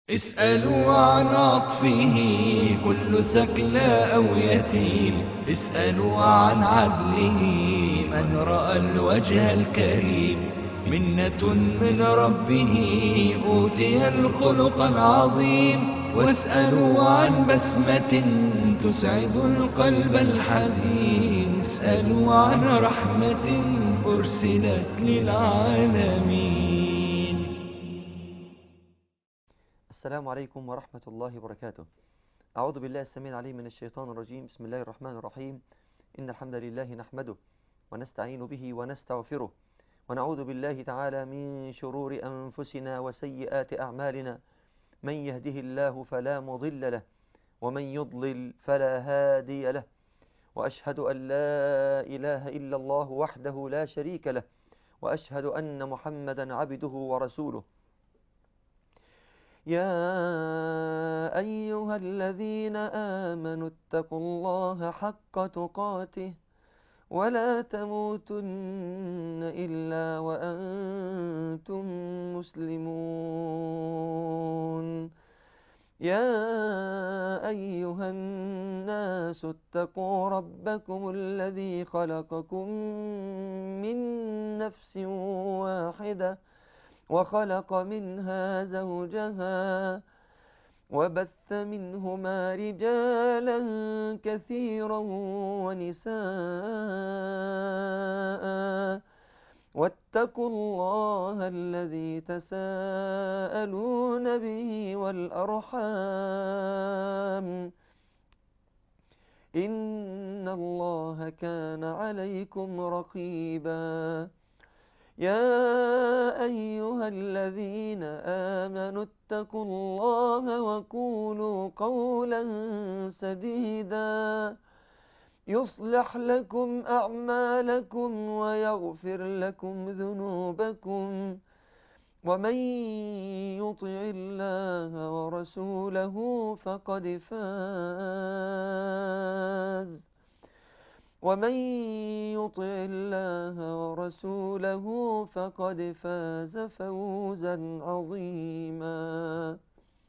اسألوا عن عطفه كل ثكلى أو يتيم اسألوا عن عدله من رأى الوجه الكريم منة من ربه أوتي الخلق العظيم واسألوا عن بسمة تسعد القلب الحزين اسألوا عن رحمة أرسلت للعالمين السلام عليكم ورحمة الله وبركاته أعوذ بالله السميع العليم من الشيطان الرجيم بسم الله الرحمن الرحيم إن الحمد لله نحمده ونستعين به ونستغفره ونعوذ بالله تعالى من شرور أنفسنا وسيئات أعمالنا من يهده الله فلا مضل له ومن يضلل فلا هادي له وأشهد أن لا إله إلا الله وحده لا شريك له وأشهد أن محمدا عبده ورسوله يا أيها الذين آمنوا اتقوا الله حق تقاته ولا تموتن إلا وأنتم مسلمون يا أيها الناس اتقوا ربكم الذي خلقكم من نفس واحدة وخلق منها زوجها وبث منهما رجالا كثيرا ونساء واتقوا الله الذي تساءلون به والأرحام إن الله كان عليكم رقيباً يا أيها الذين آمنوا اتقوا الله وقولوا قولا سديدا يصلح لكم أعمالكم ويغفر لكم ذنوبكم ومن يطع الله ورسوله فقد فاز ومن يطع الله ورسوله فقد فاز فوزا عظيما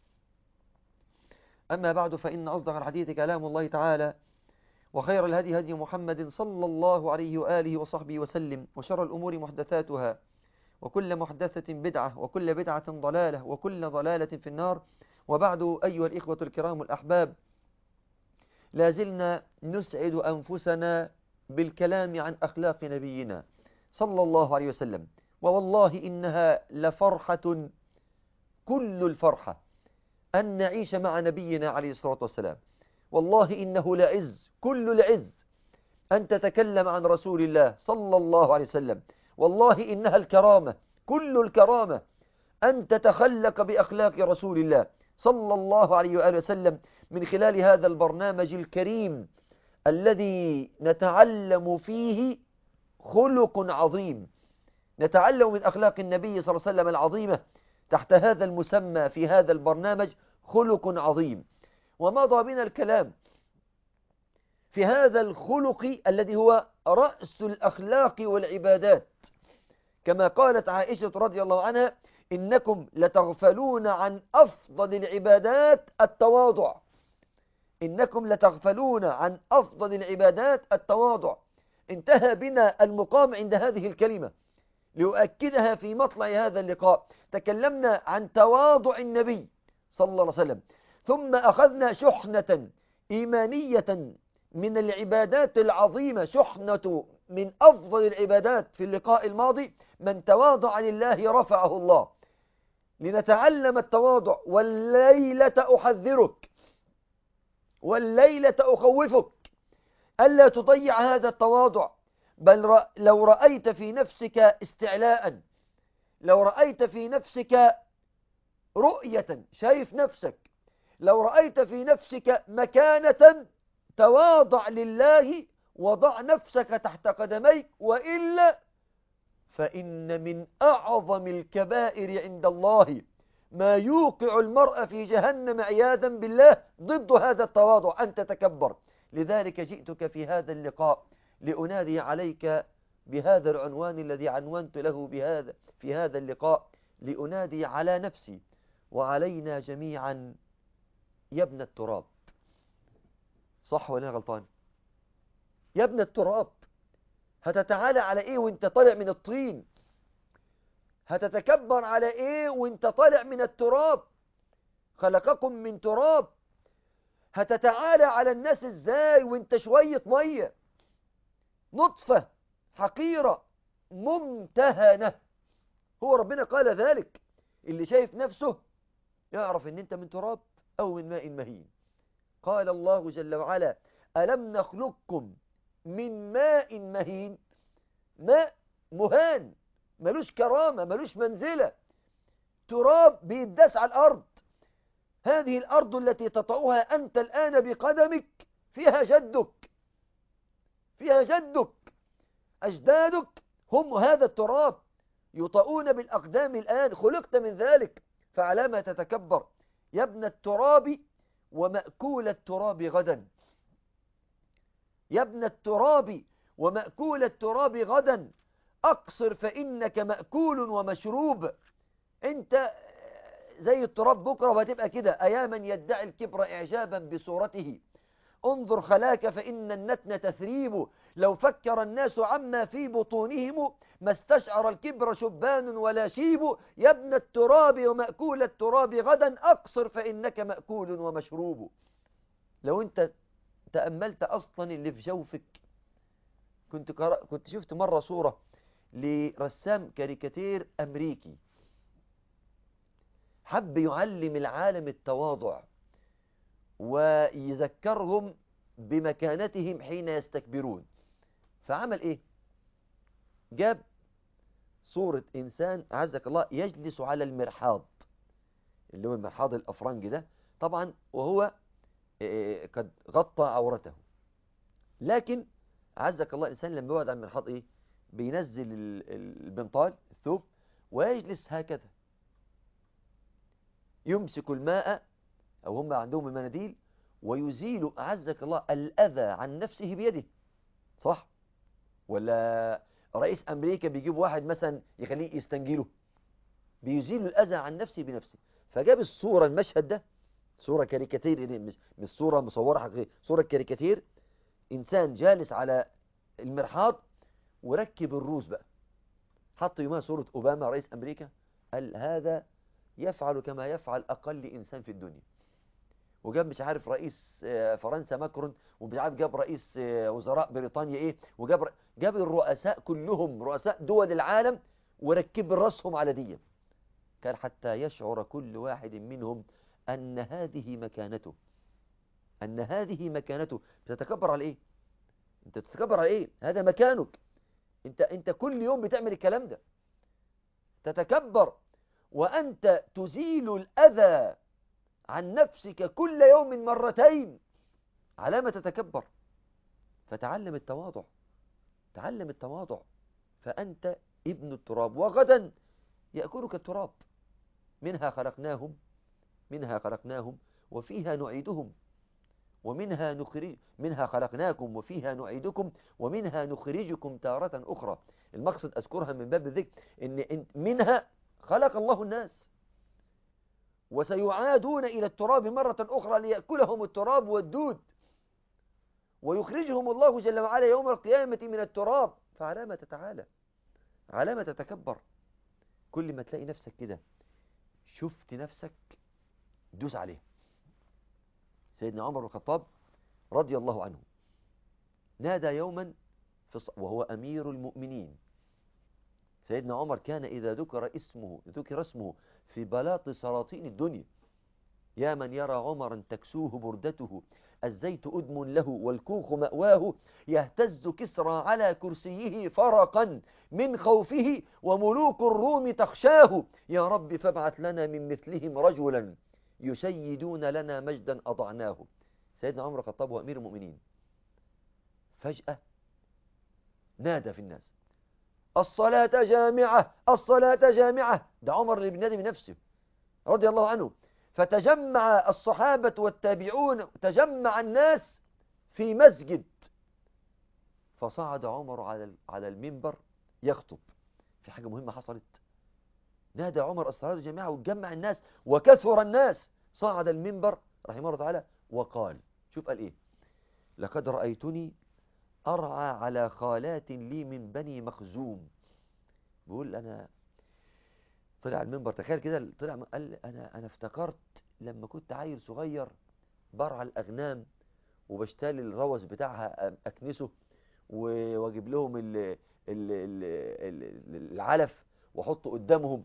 أما بعد فإن أصدق الحديث كلام الله تعالى وخير الهدي هدي محمد صلى الله عليه وآله وصحبه وسلم وشر الأمور محدثاتها وكل محدثة بدعة وكل بدعة ضلالة وكل ضلالة في النار وبعد أيها الإخوة الكرام الأحباب لازلنا نسعد أنفسنا بالكلام عن أخلاق نبينا صلى الله عليه وسلم ووالله إنها لفرحة كل الفرحة أن نعيش مع نبينا عليه الصلاة والسلام والله إنه لعز كل العز أن تتكلم عن رسول الله صلى الله عليه وسلم والله إنها الكرامة كل الكرامة أن تتخلق بأخلاق رسول الله صلى الله عليه وآله وسلم من خلال هذا البرنامج الكريم الذي نتعلم فيه خلق عظيم نتعلم من أخلاق النبي صلى الله عليه وسلم العظيمة تحت هذا المسمى في هذا البرنامج خلق عظيم ومضى بنا الكلام في هذا الخلق الذي هو رأس الأخلاق والعبادات كما قالت عائشة رضي الله عنها إنكم لتغفلون عن أفضل العبادات التواضع إنكم لتغفلون عن أفضل العبادات التواضع انتهى بنا المقام عند هذه الكلمة لأؤكدها في مطلع هذا اللقاء تكلمنا عن تواضع النبي صلى الله عليه وسلم ثم أخذنا شحنة إيمانية من العبادات العظيمة شحنة من أفضل العبادات في اللقاء الماضي من تواضع لله رفعه الله لنتعلم التواضع والليلة أحذرك والليلة أخوفك ألا تضيع هذا التواضع بل رأ لو رأيت في نفسك استعلاء لو رأيت في نفسك رؤية شايف نفسك لو رأيت في نفسك مكانة تواضع لله وضع نفسك تحت قدميك وإلا فإن من أعظم الكبائر عند الله ما يوقع المرء في جهنم عياذا بالله ضد هذا التواضع أن تتكبر لذلك جئتك في هذا اللقاء لأنادي عليك بهذا العنوان الذي عنونت له بهذا في هذا اللقاء لأنادي على نفسي وعلينا جميعا يا ابن التراب صح ولا أنا غلطان يا ابن التراب هتتعالى على ايه وانت طالع من الطين هتتكبر على ايه وانت طالع من التراب خلقكم من تراب هتتعالى على الناس ازاي وانت شوية مية نطفة حقيرة ممتهنة هو ربنا قال ذلك اللي شايف نفسه يعرف ان انت من تراب او من ماء مهين قال الله جل وعلا ألم نخلقكم من ماء مهين ماء مهان ملوش كرامة ملوش منزلة تراب بيدس على الأرض هذه الأرض التي تطأها أنت الآن بقدمك فيها جدك فيها جدك أجدادك هم هذا التراب يطؤون بالأقدام الآن خلقت من ذلك فعلى ما تتكبر يا ابن التراب ومأكول التراب غدا يا ابن التراب ومأكول التراب غدا أقصر فإنك مأكول ومشروب أنت زي التراب بكرة وهتبقى كده أياما يدعي الكبر إعجابا بصورته انظر خلاك فإن النتن تثريب لو فكر الناس عما في بطونهم ما استشعر الكبر شبان ولا شيب يا ابن التراب ومأكول التراب غدا أقصر فإنك مأكول ومشروب لو أنت تأملت أصلا اللي في جوفك كنت, كرا... كنت شفت مرة صورة لرسام كاريكاتير أمريكي حب يعلم العالم التواضع ويذكرهم بمكانتهم حين يستكبرون فعمل ايه جاب صورة انسان عزك الله يجلس على المرحاض اللي هو المرحاض الافرنجي ده طبعا وهو قد غطى عورته لكن عزك الله الانسان لما يقعد على المرحاض ايه بينزل البنطال الثوب ويجلس هكذا يمسك الماء أو هم عندهم المناديل ويزيل أعزك الله الأذى عن نفسه بيده صح ولا رئيس أمريكا بيجيب واحد مثلا يخليه يستنجيله بيزيل الأذى عن نفسه بنفسه فجاب الصورة المشهد ده صورة كاريكاتير مش, مش صورة مصورة حقيقية صورة كاريكاتير إنسان جالس على المرحاض وركب الروس بقى حط يومها صورة أوباما رئيس أمريكا قال هذا يفعل كما يفعل أقل إنسان في الدنيا وجاب مش عارف رئيس فرنسا ماكرون ومش عارف جاب رئيس وزراء بريطانيا ايه وجاب ر... جاب الرؤساء كلهم رؤساء دول العالم وركب راسهم على دي كان حتى يشعر كل واحد منهم أن هذه مكانته أن هذه مكانته بتتكبر على ايه انت تتكبر على ايه هذا مكانك انت انت كل يوم بتعمل الكلام ده تتكبر وأنت تزيل الأذى عن نفسك كل يوم مرتين على ما تتكبر فتعلم التواضع تعلم التواضع فأنت ابن التراب وغدا يأكلك التراب منها خلقناهم منها خلقناهم وفيها نعيدهم ومنها نخرج منها خلقناكم وفيها نعيدكم ومنها نخرجكم تارة أخرى المقصد أذكرها من باب الذكر إن منها خلق الله الناس وسيعادون إلى التراب مرة أخرى ليأكلهم التراب والدود ويخرجهم الله جل وعلا يوم القيامة من التراب فعلى ما تتعالى على ما تتكبر كل ما تلاقي نفسك كده شفت نفسك دوس عليه سيدنا عمر بن الخطاب رضي الله عنه نادى يوما في وهو أمير المؤمنين سيدنا عمر كان إذا ذكر اسمه ذكر اسمه في بلاط سلاطين الدنيا يا من يرى عمرا تكسوه بردته الزيت أدم له والكوخ مأواه يهتز كسرى على كرسيه فرقا من خوفه وملوك الروم تخشاه يا رب فابعث لنا من مثلهم رجلا يسيدون لنا مجدا أضعناه سيدنا عمر الخطاب هو أمير المؤمنين فجأة نادى في الناس الصلاة جامعة الصلاة جامعة ده عمر اللي بينادي بنفسه رضي الله عنه فتجمع الصحابة والتابعون تجمع الناس في مسجد فصعد عمر على على المنبر يخطب في حاجة مهمة حصلت نادى عمر الصلاة جميعا وجمع الناس وكثر الناس صعد المنبر رحمه الله تعالى وقال شوف قال ايه لقد رأيتني أرعى على خالات لي من بني مخزوم بيقول أنا طلع المنبر تخيل كده طلع قال أنا أنا افتكرت لما كنت عيل صغير برعى الأغنام وبشتري الروث بتاعها أكنسه و- واجيب لهم ال ال ال ال العلف واحطه قدامهم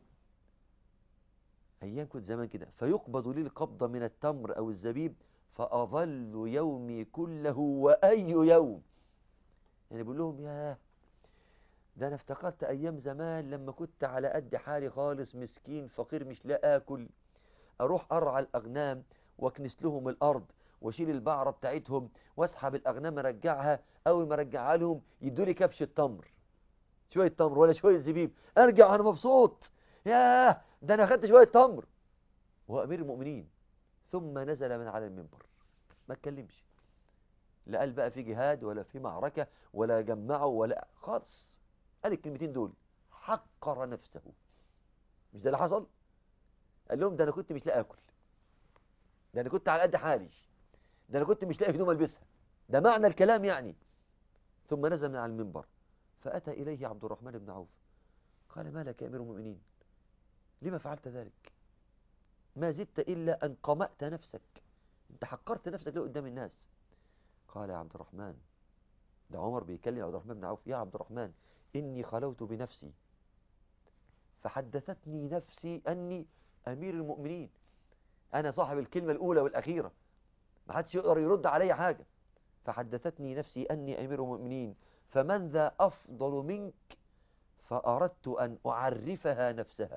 ايام كنت زمان كده فيقبض لي القبضه من التمر او الزبيب فاظل يومي كله واي يوم يعني بقول لهم يا ده انا افتكرت ايام زمان لما كنت على قد حالي خالص مسكين فقير مش لا اكل اروح ارعى الاغنام واكنس لهم الارض واشيل البعره بتاعتهم واسحب الاغنام ارجعها اول ما ارجعها لهم يدوني كبش التمر شويه تمر ولا شويه زبيب ارجع انا مبسوط ياه ده انا اخدت شويه تمر هو امير المؤمنين ثم نزل من على المنبر ما اتكلمش لا قال بقى في جهاد ولا في معركه ولا جمعوا ولا خالص قال الكلمتين دول حقر نفسه مش ده اللي حصل قال لهم ده انا كنت مش لاقي اكل ده انا كنت على قد حالي ده انا كنت مش لاقي هدوم البسها ده معنى الكلام يعني ثم نزل من على المنبر فأتى إليه عبد الرحمن بن عوف قال ما لك يا أمير المؤمنين لما فعلت ذلك ما زدت إلا أن قمأت نفسك أنت حقرت نفسك ليه قدام الناس قال يا عبد الرحمن ده عمر بيكلم عبد الرحمن بن عوف يا عبد الرحمن إني خلوت بنفسي فحدثتني نفسي أني أمير المؤمنين أنا صاحب الكلمة الأولى والأخيرة ما حدش يقدر يرد علي حاجة فحدثتني نفسي أني أمير المؤمنين فمن ذا أفضل منك فأردت أن أعرفها نفسها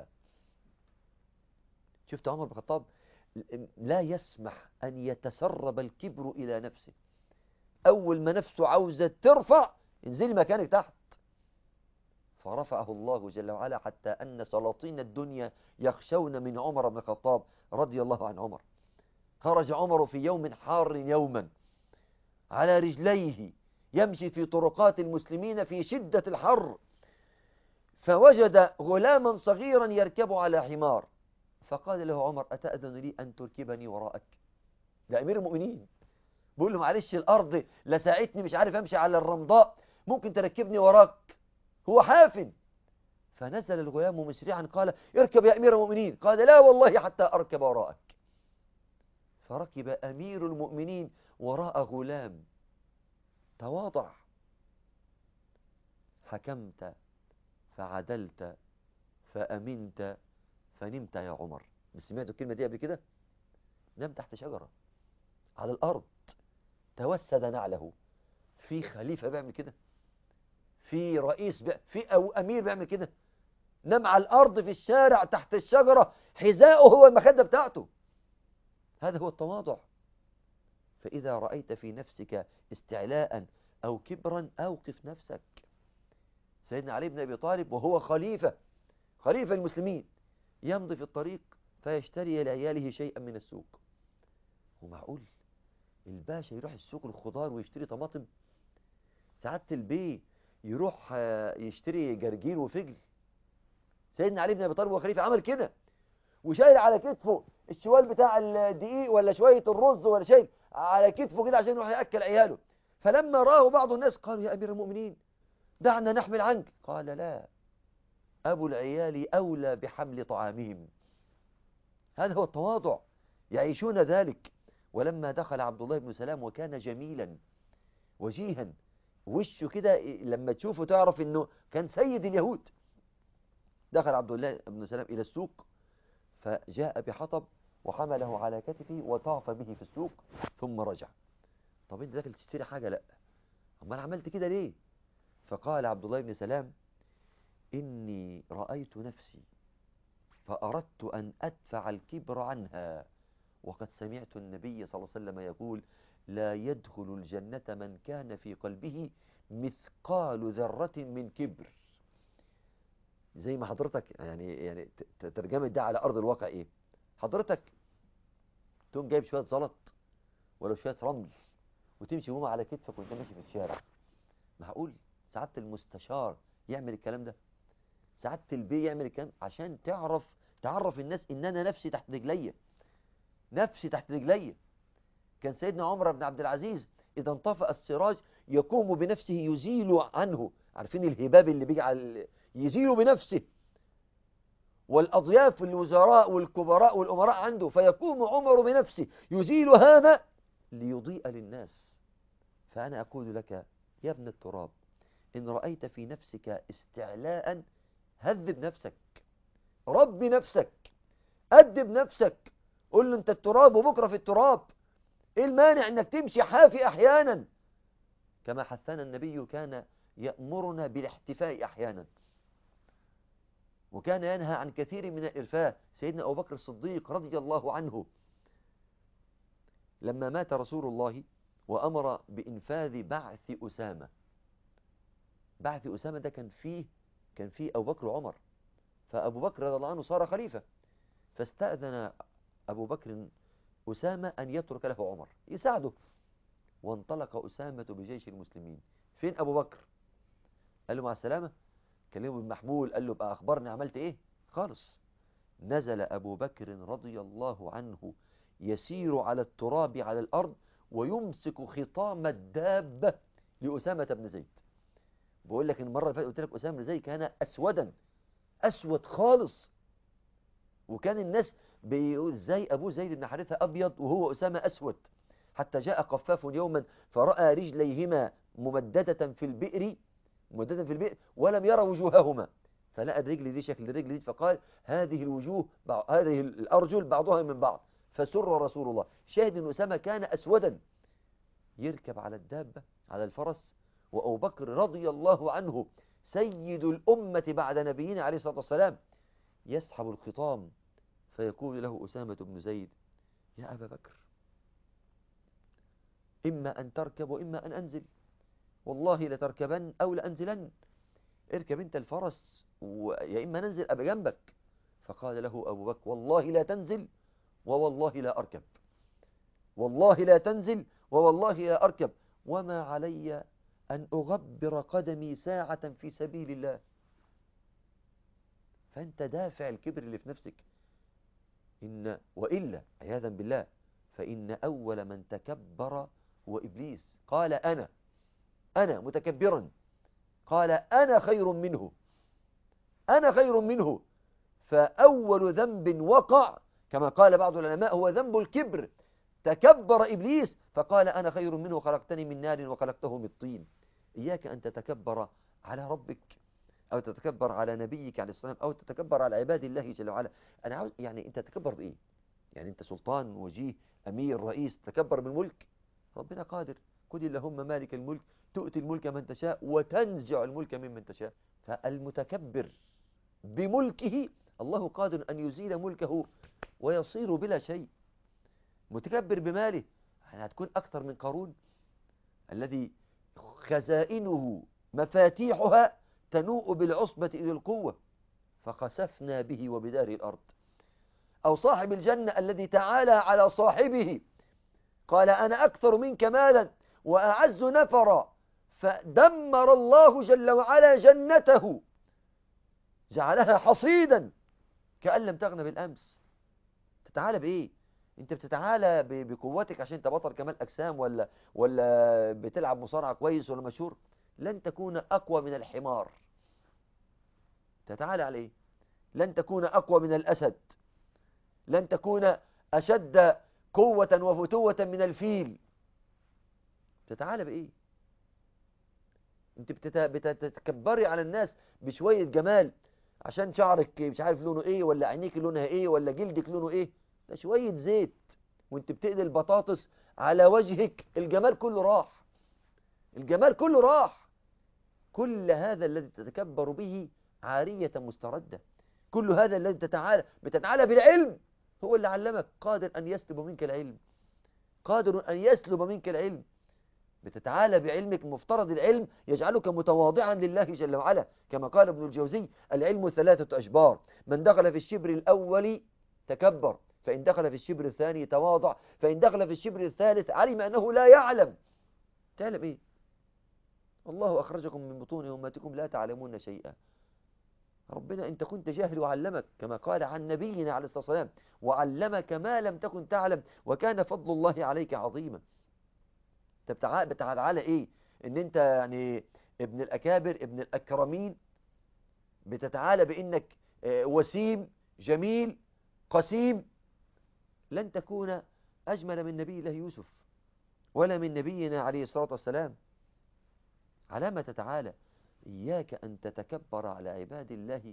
شفت عمر بن الخطاب لا يسمح أن يتسرب الكبر إلى نفسه أول ما نفسه عاوزة ترفع انزلي مكانك تحت فرفعه الله جل وعلا حتى أن سلاطين الدنيا يخشون من عمر بن الخطاب رضي الله عن عمر خرج عمر في يوم حار يوما على رجليه يمشي في طرقات المسلمين في شدة الحر فوجد غلاما صغيرا يركب على حمار فقال له عمر أتأذن لي أن تركبني وراءك ده أمير المؤمنين بيقول له معلش الأرض لساعتني مش عارف أمشي على الرمضاء ممكن تركبني وراك هو حافن فنزل الغلام مسرعا قال اركب يا أمير المؤمنين قال لا والله حتى أركب وراءك فركب أمير المؤمنين وراء غلام تواضع حكمت فعدلت فأمنت فنمت يا عمر سمعتوا الكلمة دي قبل كده نام تحت شجرة على الأرض توسد نعله في خليفة بيعمل كده في رئيس بي... في أو أمير بيعمل كده نام على الأرض في الشارع تحت الشجرة حذاؤه هو المخدة بتاعته هذا هو التواضع فإذا رأيت في نفسك استعلاء أو كبرا أوقف نفسك سيدنا علي بن أبي طالب وهو خليفة خليفة المسلمين يمضي في الطريق فيشتري لعياله شيئا من السوق ومعقول الباشا يروح السوق الخضار ويشتري طماطم سعادة البي يروح يشتري جرجير وفجل سيدنا علي بن أبي طالب وهو خليفة عمل كده وشايل على كتفه الشوال بتاع الدقيق ولا شوية الرز ولا شايل على كتفه كده عشان يروح يأكل عياله فلما راه بعض الناس قالوا يا أمير المؤمنين دعنا نحمل عنك قال لا أبو العيال أولى بحمل طعامهم هذا هو التواضع يعيشون ذلك ولما دخل عبد الله بن سلام وكان جميلا وجيها وشه كده لما تشوفه تعرف انه كان سيد اليهود دخل عبد الله بن سلام إلى السوق فجاء بحطب وحمله على كتفه وطاف به في السوق ثم رجع طب انت داخل تشتري حاجة لا اما انا عملت كده ليه فقال عبد الله بن سلام إني رأيت نفسي فأردت أن أدفع الكبر عنها وقد سمعت النبي صلى الله عليه وسلم يقول لا يدخل الجنة من كان في قلبه مثقال ذرة من كبر زي ما حضرتك يعني يعني ترجمة ده على أرض الواقع إيه حضرتك تقوم جايب شوية زلط ولا شوية رمل وتمشي بهم على كتفك وانت ماشي في الشارع معقول سعادة المستشار يعمل الكلام ده سعادة البيه يعمل الكلام عشان تعرف تعرف الناس ان انا نفسي تحت رجلي نفسي تحت رجلي كان سيدنا عمر بن عبد العزيز اذا انطفأ السراج يقوم بنفسه يزيل عنه عارفين الهباب اللي بيجي على يزيل بنفسه والأضياف الوزراء والكبراء والأمراء عنده فيقوم عمر بنفسه يزيل هذا ليضيء للناس فأنا أقول لك يا ابن التراب إن رأيت في نفسك استعلاء هذب نفسك رب نفسك أدب نفسك قل له أنت التراب وبكرة في التراب إيه المانع أنك تمشي حافي أحيانا كما حثنا النبي كان يأمرنا بالاحتفاء أحيانا وكان ينهى عن كثير من الإرفاء سيدنا أبو بكر الصديق رضي الله عنه لما مات رسول الله وأمر بإنفاذ بعث أسامة بعث أسامة ده كان فيه كان فيه أبو بكر وعمر فأبو بكر رضي الله عنه صار خليفة فاستأذن أبو بكر أسامة أن يترك له عمر يساعده وانطلق أسامة بجيش المسلمين فين أبو بكر قال له مع السلامة كلمه بالمحمول قال له بقى أخبرني عملت إيه خالص نزل أبو بكر رضي الله عنه يسير على التراب على الأرض ويمسك خطام الدابة لأسامة بن زيد بقول لك المرة اللي فاتت قلت لك أسامة بن زيد كان أسودا أسود خالص وكان الناس بيقول ازاي أبوه زيد بن حارثة أبيض وهو أسامة أسود حتى جاء قفاف يوما فرأى رجليهما ممددة في البئر ممددة في البئر ولم يرى وجوههما فلقى الرجل دي شكل الرجل دي فقال هذه الوجوه هذه الأرجل بعضها من بعض فسر رسول الله شاهد أن أسامة كان أسودا يركب على الدابة على الفرس وأبو بكر رضي الله عنه سيد الأمة بعد نبينا عليه الصلاة والسلام يسحب الخطام فيقول له أسامة بن زيد يا أبا بكر إما أن تركب وإما أن أنزل والله لتركبن أو لأنزلن اركب أنت الفرس ويا إما ننزل أبا جنبك فقال له أبو بكر والله لا تنزل ووالله لا أركب والله لا تنزل ووالله لا أركب وما علي أن أغبر قدمي ساعة في سبيل الله فأنت دافع الكبر اللي في نفسك إن وإلا عياذا بالله فإن أول من تكبر هو إبليس قال أنا أنا متكبرا قال أنا خير منه أنا خير منه فأول ذنب وقع كما قال بعض العلماء هو ذنب الكبر تكبر إبليس فقال أنا خير منه خلقتني من نار وخلقته من طين إياك أن تتكبر على ربك أو تتكبر على نبيك عليه الصلاة والسلام أو تتكبر على عباد الله جل وعلا أنا عاوز يعني أنت تتكبر بإيه يعني أنت سلطان وجيه أمير رئيس تكبر بالملك ربنا قادر قل اللهم مالك الملك تؤتي الملك من تشاء وتنزع الملك ممن تشاء فالمتكبر بملكه الله قادر أن يزيل ملكه ويصير بلا شيء متكبر بماله يعني هتكون أكثر من قارون الذي خزائنه مفاتيحها تنوء بالعصبة إلى القوة فخسفنا به وبدار الأرض أو صاحب الجنة الذي تعالى على صاحبه قال أنا أكثر منك مالا وأعز نفرا فدمر الله جل وعلا جنته جعلها حصيدا كأن لم تغن بالأمس تتعالى بإيه انت بتتعالى بقوتك عشان انت بطل كمال أجسام ولا, ولا بتلعب مصارعة كويس ولا مشهور لن تكون أقوى من الحمار تتعالى عليه لن تكون أقوى من الأسد لن تكون أشد قوة وفتوة من الفيل تتعالى بإيه انت بتتكبري على الناس بشوية جمال عشان شعرك مش عارف لونه ايه ولا عينيك لونها ايه ولا جلدك لونه ايه ده شوية زيت وانت بتقلي البطاطس على وجهك الجمال كله راح الجمال كله راح كل هذا الذي تتكبر به عارية مستردة كل هذا الذي تتعالى بتتعالى بالعلم هو اللي علمك قادر أن يسلب منك العلم قادر أن يسلب منك العلم بتتعالى بعلمك مفترض العلم يجعلك متواضعا لله جل وعلا كما قال ابن الجوزي العلم ثلاثة أشبار من دخل في الشبر الأول تكبر فإن دخل في الشبر الثاني تواضع فإن دخل في الشبر الثالث علم أنه لا يعلم تعلم إيه الله أخرجكم من بطون أمتكم لا تعلمون شيئا ربنا أنت كنت جاهل وعلمك كما قال عن نبينا عليه الصلاة والسلام وعلمك ما لم تكن تعلم وكان فضل الله عليك عظيما انت بتعال بتعال على ايه ان انت يعني ابن الاكابر ابن الاكرمين بتتعالى بانك آه، وسيم جميل قسيم لن تكون اجمل من نبي الله يوسف ولا من نبينا عليه الصلاه والسلام على ما تتعالى اياك ان تتكبر على عباد الله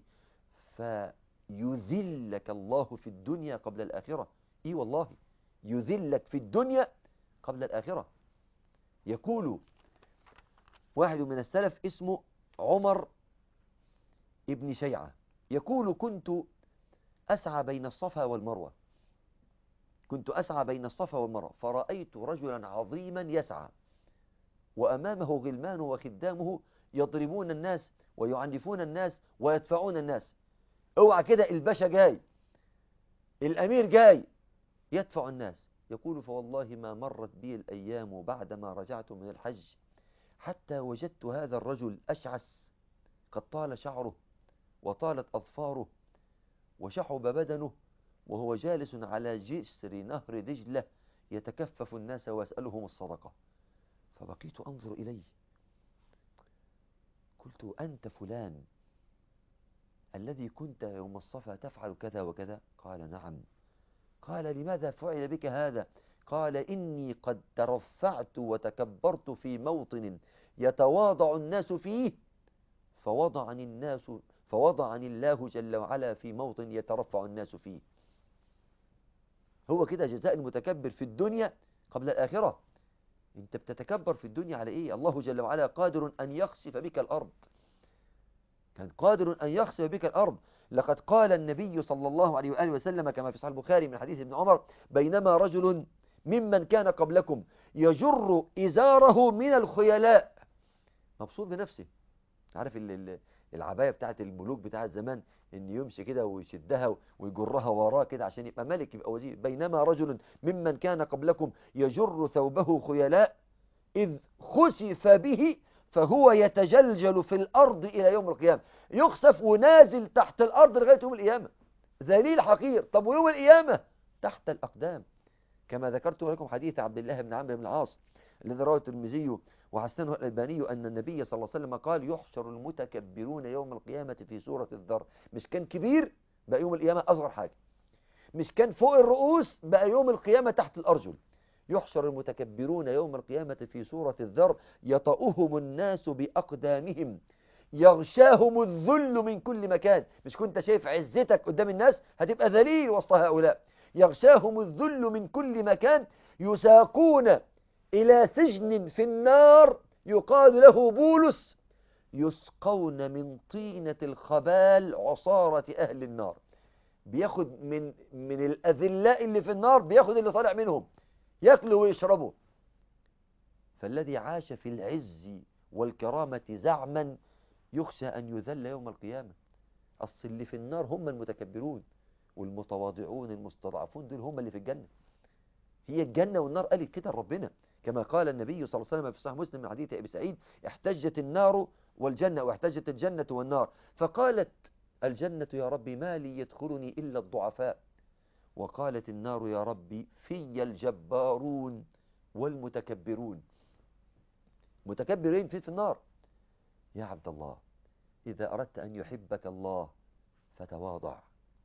فيذلك الله في الدنيا قبل الاخره اي والله يذلك في الدنيا قبل الاخره يقول واحد من السلف اسمه عمر ابن شيعة يقول كنت أسعى بين الصفا والمروة كنت أسعى بين الصفا والمروة فرأيت رجلا عظيما يسعى وأمامه غلمان وخدامه يضربون الناس ويعنفون الناس ويدفعون الناس اوعى كده الباشا جاي الأمير جاي يدفع الناس يقول فوالله ما مرت بي الأيام بعدما رجعت من الحج حتى وجدت هذا الرجل أشعث قد طال شعره وطالت أظفاره وشحب بدنه وهو جالس على جسر نهر دجلة يتكفف الناس ويسألهم الصدقة فبقيت أنظر إليه قلت أنت فلان الذي كنت يوم الصفا تفعل كذا وكذا قال نعم قال لماذا فعل بك هذا قال إني قد ترفعت وتكبرت في موطن يتواضع الناس فيه فوضعني الناس فوضعني الله جل وعلا في موطن يترفع الناس فيه هو كده جزاء المتكبر في الدنيا قبل الآخرة انت بتتكبر في الدنيا على ايه الله جل وعلا قادر أن يخسف بك الأرض كان قادر أن يخسف بك الأرض لقد قال النبي صلى الله عليه وآله وسلم كما في صحيح البخاري من حديث ابن عمر بينما رجل ممن كان قبلكم يجر إزاره من الخيلاء مبسوط بنفسه عارف ال- ال- العباية بتاعت الملوك بتاعت زمان ان يمشي كده ويشدها ويجرها وراه كده عشان يبقى ملك يبقى وزير بينما رجل ممن كان قبلكم يجر ثوبه خيلاء إذ خسف به فهو يتجلجل في الأرض إلى يوم القيامة يخسف ونازل تحت الأرض لغاية يوم القيامة ذليل حقير طب ويوم القيامة تحت الأقدام كما ذكرت لكم حديث عبد الله بن عمرو بن العاص الذي رواه الترمذي وحسنه الألباني أن النبي صلى الله عليه وسلم قال يحشر المتكبرون يوم القيامة في سورة الذر مش كان كبير بقى يوم القيامة أصغر حاجة مش كان فوق الرؤوس بقى يوم القيامة تحت الأرجل يحشر المتكبرون يوم القيامة في سورة الذر يطأهم الناس بأقدامهم يغشاهم الذل من كل مكان مش كنت شايف عزتك قدام الناس هتبقى ذليل وسط هؤلاء يغشاهم الذل من كل مكان يساقون إلى سجن في النار يقال له بولس يسقون من طينة الخبال عصارة أهل النار بياخد من من الأذلاء اللي في النار بياخد اللي طالع منهم ياكلوا ويشربوا فالذي عاش في العز والكرامة زعما يخشى أن يذل يوم القيامة أصل اللي في النار هم المتكبرون والمتواضعون المستضعفون دول هم اللي في الجنة هي الجنة والنار قالت كده ربنا كما قال النبي صلى الله عليه وسلم في صحيح مسلم من حديث أبي سعيد احتجت النار والجنة واحتجت الجنة والنار فقالت الجنة يا ربي ما لي يدخلني إلا الضعفاء وقالت النار يا ربي في الجبارون والمتكبرون متكبرين في في النار يا عبد الله إذا أردت أن يحبك الله فتواضع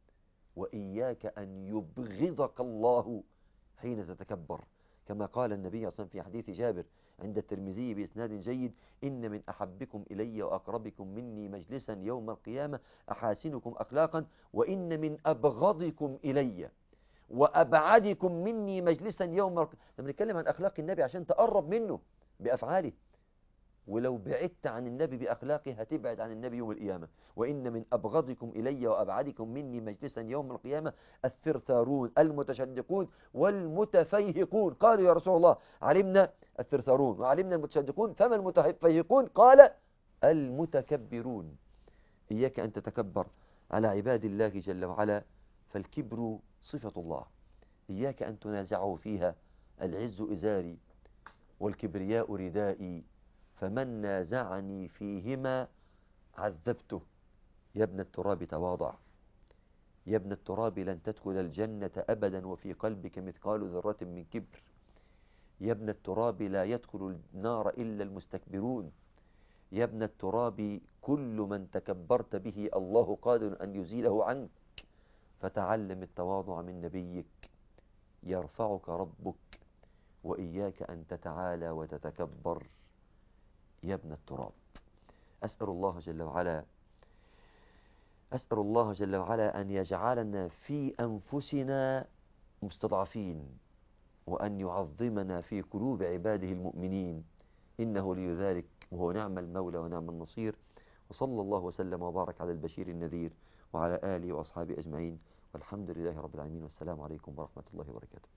وإياك أن يبغضك الله حين تتكبر كما قال النبي صلى الله عليه وسلم في حديث جابر عند الترمذي بإسناد جيد إن من أحبكم إلي وأقربكم مني مجلسا يوم القيامة أحاسنكم أخلاقا وإن من أبغضكم إلي وأبعدكم مني مجلسا يوم القيامة لما نتكلم عن أخلاق النبي عشان تقرب منه بأفعاله ولو بعدت عن النبي بأخلاقه هتبعد عن النبي يوم القيامة وإن من أبغضكم إلي وأبعدكم مني مجلسا يوم القيامة الثرثارون المتشدقون والمتفيهقون قالوا يا رسول الله علمنا الثرثارون وعلمنا المتشدقون فما المتفيهقون قال المتكبرون إياك أن تتكبر على عباد الله جل وعلا فالكبر صفة الله إياك أن تنازعه فيها العز إزاري والكبرياء ردائي فمن نازعني فيهما عذبته يا ابن التراب تواضع يا ابن التراب لن تدخل الجنة أبدا وفي قلبك مثقال ذرة من كبر يا ابن التراب لا يدخل النار إلا المستكبرون يا ابن التراب كل من تكبرت به الله قادر أن يزيله عنك فتعلم التواضع من نبيك يرفعك ربك وإياك أن تتعالى وتتكبر يا ابن التراب أسأل الله جل وعلا أسأل الله جل وعلا أن يجعلنا في أنفسنا مستضعفين وأن يعظمنا في قلوب عباده المؤمنين إنه لي ذلك وهو نعم المولى ونعم النصير وصلى الله وسلم وبارك على البشير النذير وعلى آله وأصحابه أجمعين والحمد لله رب العالمين والسلام عليكم ورحمة الله وبركاته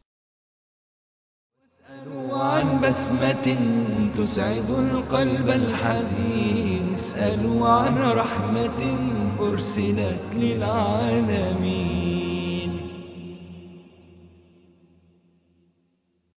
اسألوا عن بسمة تسعد القلب الحزين اسألوا عن رحمة أرسلت للعالمين